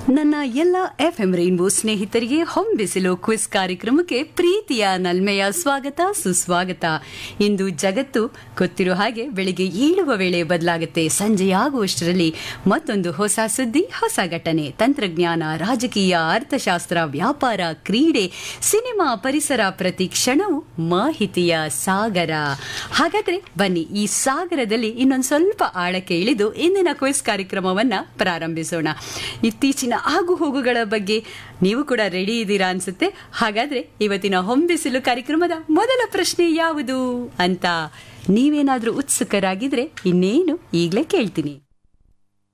ನನ್ನ ಎಲ್ಲ F M rainbow ಸ್ನೇಹಿತರಿಗೆ ಹೊಂಬಿಸಿಲು ಕ್ವಿಸ್ ಕಾರ್ಯಕ್ರಮಕ್ಕೆ ಪ್ರೀತಿಯ ನಲ್ಮೆಯ ಸ್ವಾಗತ ಸುಸ್ವಾಗತ ಇಂದು ಜಗತ್ತು ಗೊತ್ತಿರೋ ಹಾಗೆ ಬೆಳಿಗ್ಗೆ ಏಳುವ ವೇಳೆ ಬದಲಾಗುತ್ತೆ ಸಂಜೆಯಾಗುವಷ್ಟರಲ್ಲಿ ಮತ್ತೊಂದು ಹೊಸ ಸುದ್ದಿ ಹೊಸ ಘಟನೆ ತಂತ್ರಜ್ಞಾನ ರಾಜಕೀಯ ಅರ್ಥಶಾಸ್ತ್ರ ವ್ಯಾಪಾರ ಕ್ರೀಡೆ ಸಿನಿಮಾ ಪರಿಸರ ಪ್ರತಿ ಕ್ಷಣವೂ ಮಾಹಿತಿಯ ಸಾಗರ ಹಾಗಾದ್ರೆ ಬನ್ನಿ ಈ ಸಾಗರದಲ್ಲಿ ಇನ್ನೊಂದು ಸ್ವಲ್ಪ ಆಳಕ್ಕೆ ಇಳಿದು ಇಂದಿನ ಕ್ವಿಸ್ ಕಾರ್ಯಕ್ರಮವನ್ನ ಪ್ರಾರಂಭಿಸೋಣ ಇತ್ತೀಚಿನ ಆಗು ಹೋಗುಗಳ ಬಗ್ಗೆ ನೀವು ಕೂಡ ರೆಡಿ ಇದ್ದೀರಾ ಅನ್ಸುತ್ತೆ ಹಾಗಾದ್ರೆ ಇವತ್ತಿನ ಹೊಂಬಿಸಿಲು ಕಾರ್ಯಕ್ರಮದ ಮೊದಲ ಪ್ರಶ್ನೆ ಯಾವುದು ಅಂತ ನೀವೇನಾದ್ರೂ ಉತ್ಸುಕರಾಗಿದ್ರೆ ಇನ್ನೇನು ಈಗಲೇ ಕೇಳ್ತೀನಿ